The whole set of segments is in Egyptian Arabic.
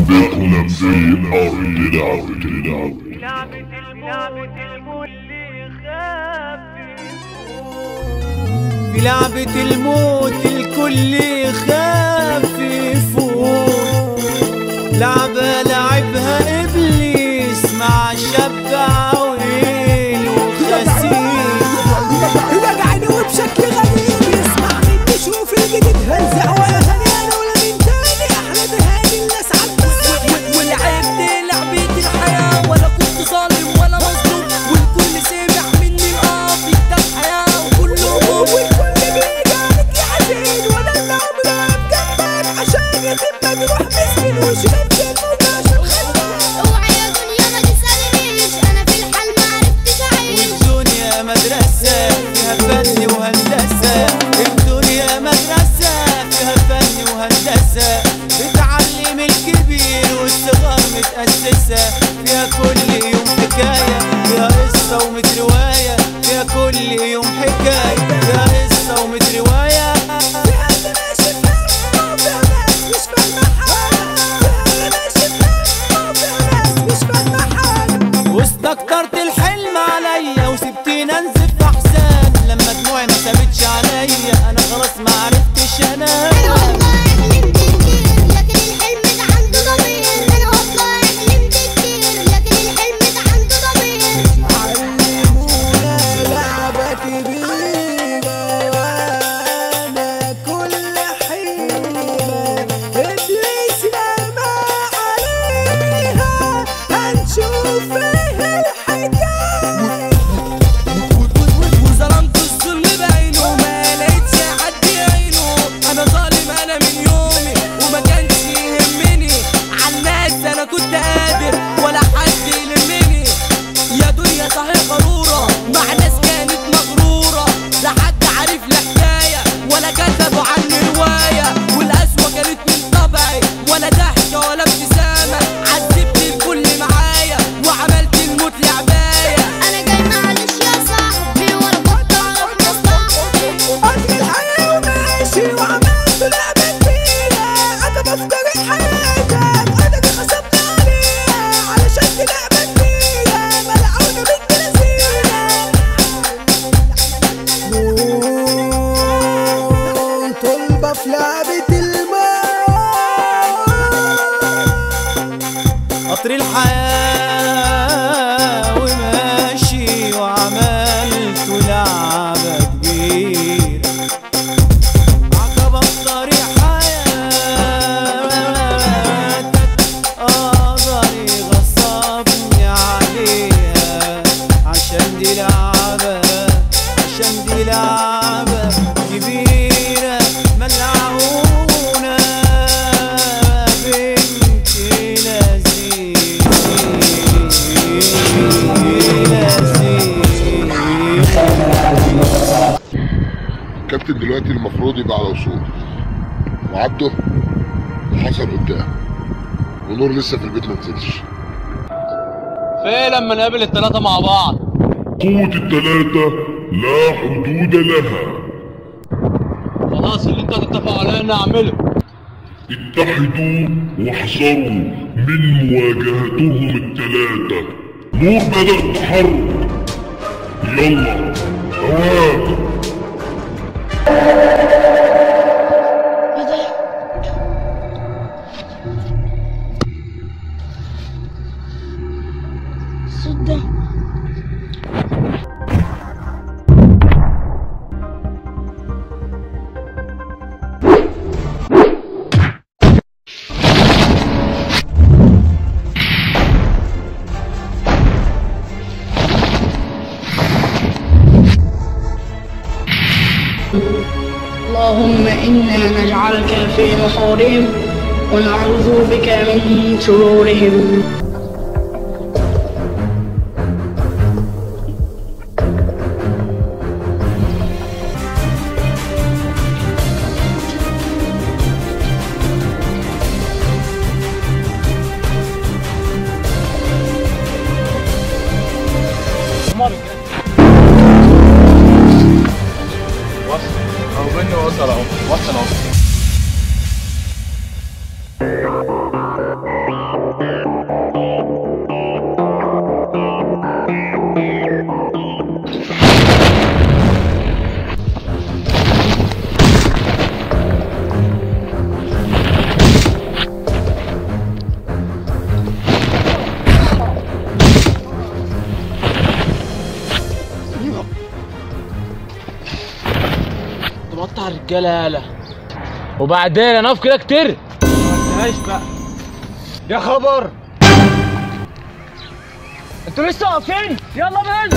بيتهم في أرض العود العود لعبة الموت الكل خاف في لعبة الموت الكل يخاف يفوت لعبة لعبها إبليس مع شاب عويل وخسيس رجعني وبشكل غريب يسمع مني شوف الجديد هنزع ولا غنيانة ولا من تاني احلى تهاني الناس عالبالي ولعبت لعبة الحياة ولا كنت ظالم ولا مظلوم والكل سامع مني القاف ده الحياة وكله موت والكل بيجارك يا حزين وانا اللي عمري واقف جنبك عشان يتم مجروح مسكين وشربت الموت عشان خلقك اوعي يا دنيا ما تسألنيش انا في الحال ما عرفتش اعيش والدنيا مدرسة فيها فن وهندسة الدنيا مدرسة فيها فن وهندسة بتعلم الكبير والصغار متأسسة فيها كل يوم حكاية فيها قصة ومت رواية فيها كل يوم حكاية فيها قصة ومت رواية فيها اللي ماشي فاهمة وفيها ناس مش فاهمة حاجة فيها اللي ماشي فاهمة وفيها ناس مش فاهمة حاجة واستكترت الحلم عليا وسبتيني انزف في احزان لما دموعي ما سابتش عليا انا خلاص ما عرفتش انام انا والله حلمت كتير لكن الحلم ده عنده ضمير انا والله حلمت كتير لكن الحلم ده عنده ضمير علمونا لعبة كبيرة وانا كل حيرة ابليس لما عليها هنشوف ايه الحكاية وظلمت الظلم بعينه ما لقيتش حد يعينه انا ظالم انا من يومي وما كانش يهمني عالناس انا كنت قادر ولا حد يلمني يا دنيا صحيح غرورة مع ناس كانت مغرورة لا حد عارف لي حكاية ولا كتبوا عني رواية والقسوة كانت من طبعي ولا ضحكة ولا ابتسامة عذبت الكل معايا وعملت الموت لعباية انا جاي معلش يا صاحبي ولا كنت اعرف مصلحتي قضي الحياة وماشي وعملت لعبة كبيرة انا بفترق حياتك انا اللي خصمت عليها علشان دي لعبة كبيرة ملعونة بنت لذينة نون طلبة في لعبة الموت قطر الحياة وماشي وعملت لعبة كبيرة عقبة في طريق حياتك قدري غصبني عليها عشان دي لعبة عشان دي لعبة كبيرة ملعونة بنت لذيذ كابتن دلوقتي المفروض يبقى على وصول وعبده حصل قدام ونور لسه في البيت ما نزلش فين لما نقابل التلاتة مع بعض قوة التلاتة لا حدود لها خلاص اللي انتوا تتفقوا عليه نعمله اتحدوا واحذروا من مواجهتهم التلاتة نور بدأ التحرك يلا هواك اللهم إنا نجعلك في نحورهم ونعوذ بك من شرورهم وصل اهو وصل اهو رجاله وبعدين انا كده كتير ماشي بقى يا خبر انتوا لسه واقفين يلا بينا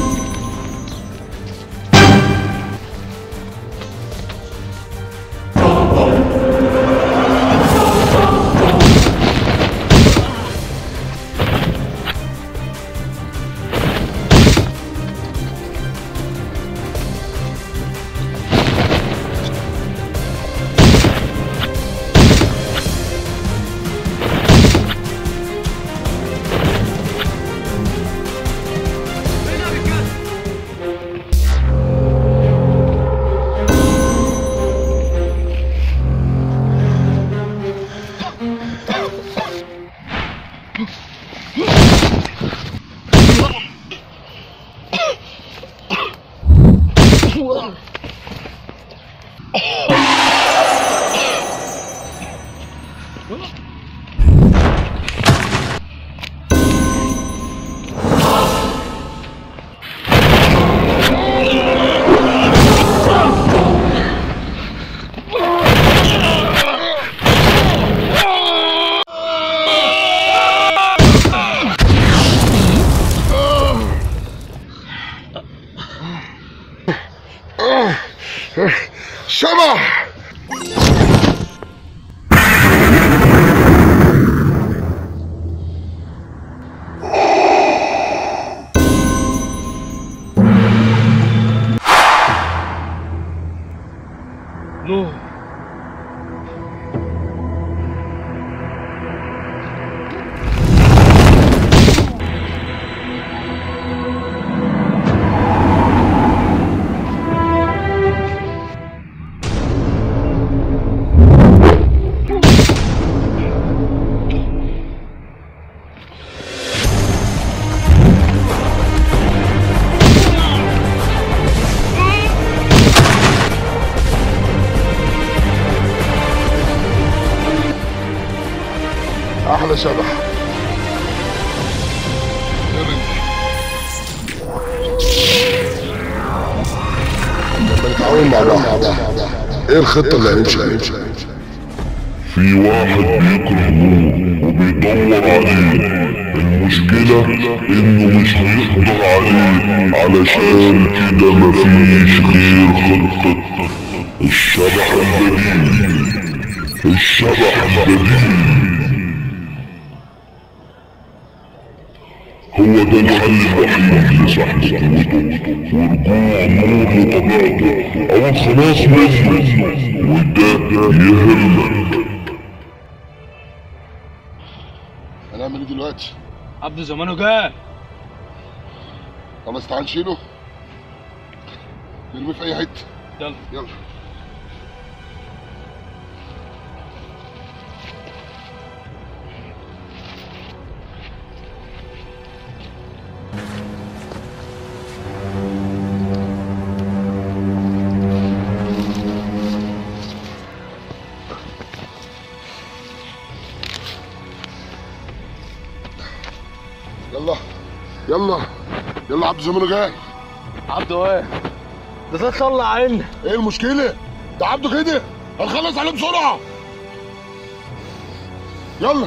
شبح احلى شبح يا بنتي لما نتعاون مع بعض ايه الخطه اللي هنمشي عليها في واحد بيكره نور وبيدور عليه المشكلة انه مش هيقدر عليه علشان كده مفيش غير خطة الشبح البديل الشبح البديل هو ده الحل الوحيد لسحب قوته ورجوع نور لطبيعته او الخلاص منه وده يهمك هنعمل ايه دلوقتي عبده زمانه جاء خلاص تعال نشيله نرميه في اي حته يلا يلا يلا يلا يلا عبد زمانه جاي عبده ايه ده ده طلع عنا ايه المشكلة؟ ده عبده كده هنخلص عليه بسرعة يلا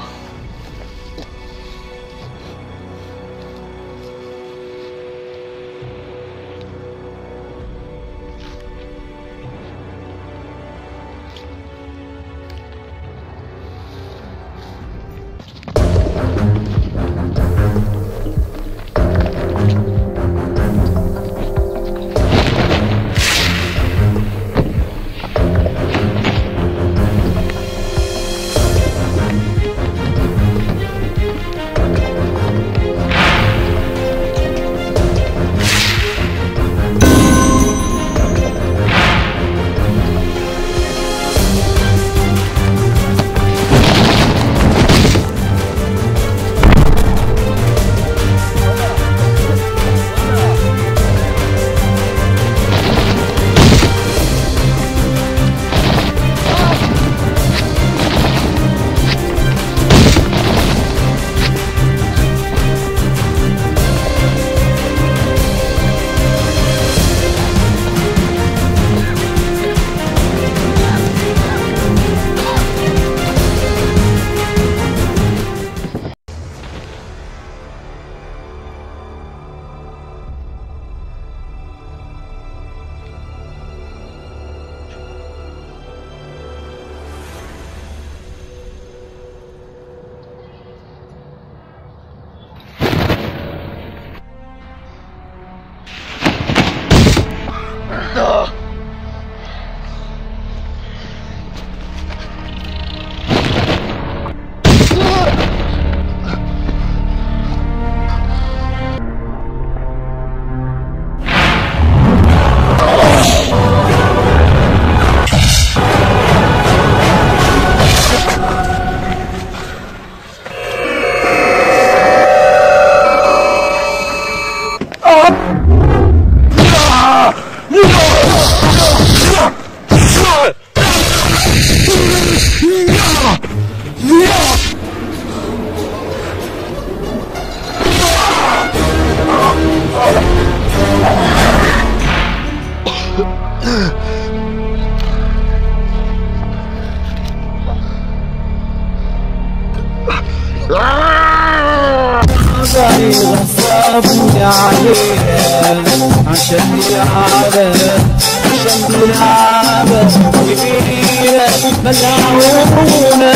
بابا يغصبني عليها عشان نلعب عشان نلعب كبيرة ملعونة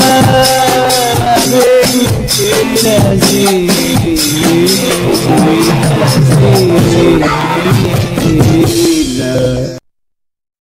بنت لذيذ